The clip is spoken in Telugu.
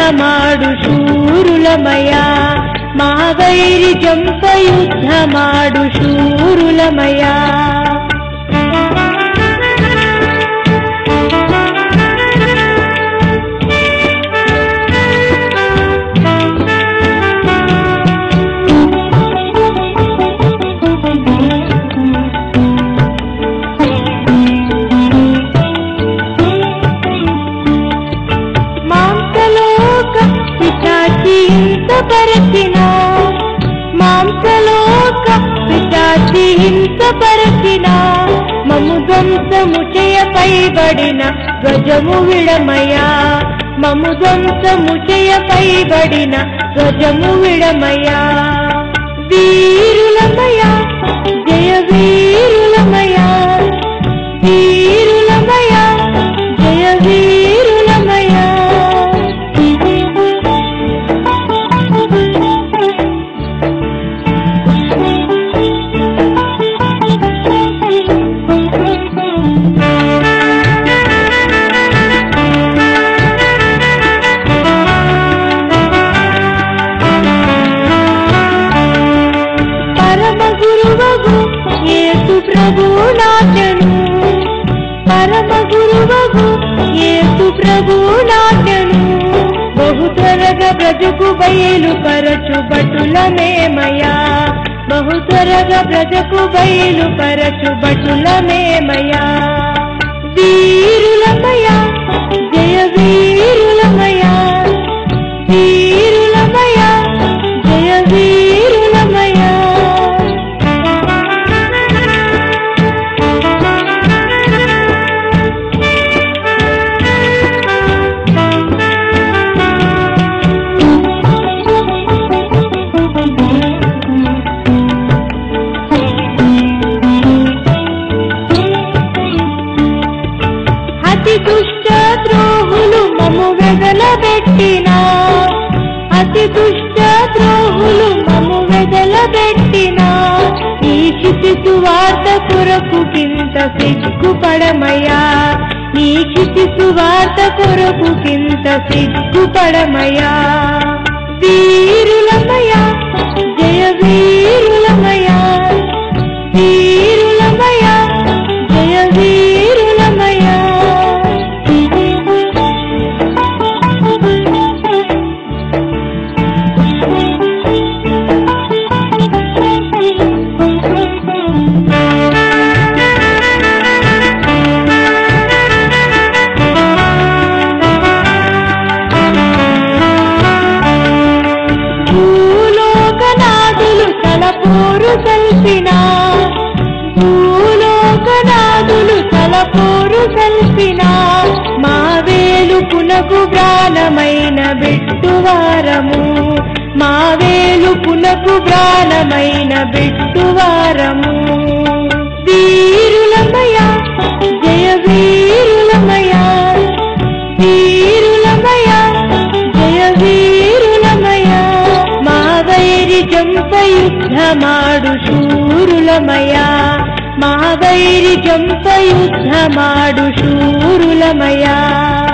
ಮಾಡು ಶೂರುಲಮಯ ಮಹಾವೈರಿ ಜಂಪ ಯುದ್ಧ ಮಾಡು ಶೂರುಲಮಯ మాంసలోక పిశాచి హింస పరచిన మాంసలోక పిశాచి హింస పరచిన మము ధ్వంసము చేయపై బడిన ధ్వజము విడమయా మము ధ్వంసము చేయపై బడిన ధ్వజము విడమయా వీరులమయా జయ వీరులమయా వీరులమయా జయ వీరులమయా పరమ గురువగు యేసు ప్రభు నాట్యను పరమ గురువగు యేసు ప్రభు నాట్యను బహు త్వరగా బ్రజకు బయలు పరచు బటులమేమయా బహు త్వరగా బ్రజకు బయలు పరచు బటులమేమయా వీరులమయా జయ వీరులమయా వీరులమయా జయ వీరులమయా అతి దుష్ట ద్రోహులు మము వెదలబెట్టిన అతి దుష్ట ద్రోహులు మము వెదలబెట్టిన ఈ క్షితి వార్త కొరకు కింత సిగ్గుపడమయా ఈ క్షితి వార్త కొరకు కింత సిగ్గుపడమయా వీరులమయా జయ వీరులమయా వీరులమయా జయ వీరులమయా భూలోకనాథులు తలపోరు కల్పిన భూలోకనాథులు తలపోరు కల్పిన మా వేలుపునకు ప్రాణమైన బిట్టువారము మా వేలుపునకు ప్రాణమైన బిట్టువారము వీరులమయా జయ వీరులమయా వీరులమయా జయ వీరులమయా మా వైరి జంప యుద్ధ మాడు శూరులమయా మా వైరి జంప యుద్ధ మాడు శూరులమయా